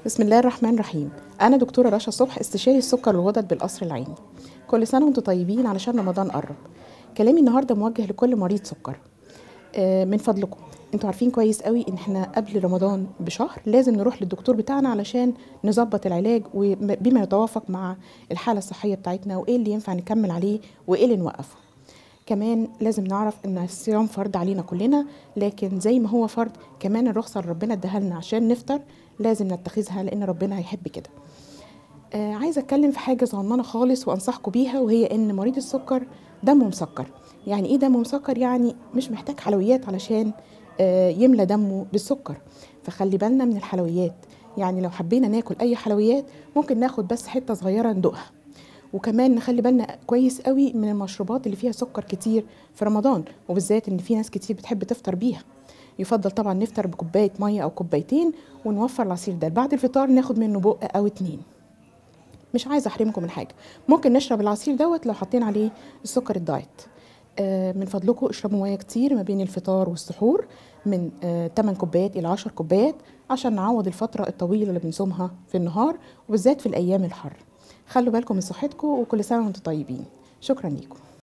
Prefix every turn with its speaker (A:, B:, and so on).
A: بسم الله الرحمن الرحيم أنا دكتورة رشا صبح استشاري السكر والغدد بالقصر العيني كل سنة وانتم طيبين علشان رمضان قرب كلامي النهاردة موجه لكل مريض سكر آه، من فضلكم انتوا عارفين كويس قوي ان احنا قبل رمضان بشهر لازم نروح للدكتور بتاعنا علشان نظبط العلاج وبما يتوافق مع الحالة الصحية بتاعتنا وايه اللي ينفع نكمل عليه وايه اللي نوقفه كمان لازم نعرف ان الصيام فرض علينا كلنا لكن زي ما هو فرض كمان الرخصة اللي ربنا اداها لنا عشان نفطر لازم نتخذها لان ربنا هيحب كده آه عايزه اتكلم في حاجه صغننه خالص وانصحكم بيها وهي ان مريض السكر دمه مسكر يعني ايه دمه مسكر يعني مش محتاج حلويات علشان آه يملى دمه بالسكر فخلي بالنا من الحلويات يعني لو حبينا ناكل اي حلويات ممكن ناخد بس حته صغيره ندوقها وكمان نخلي بالنا كويس قوي من المشروبات اللي فيها سكر كتير في رمضان وبالذات ان في ناس كتير بتحب تفطر بيها يفضل طبعا نفطر بكوبايه ميه او كوبايتين ونوفر العصير ده بعد الفطار ناخد منه بق او اتنين مش عايزه احرمكم من حاجه ممكن نشرب العصير دوت لو حاطين عليه السكر الدايت آه من فضلكم اشربوا ميه كتير ما بين الفطار والسحور من آه 8 كوبايات الى 10 كوبايات عشان نعوض الفتره الطويله اللي بنصومها في النهار وبالذات في الايام الحر خلوا بالكم من صحتكم وكل سنه وانتم طيبين شكرا ليكم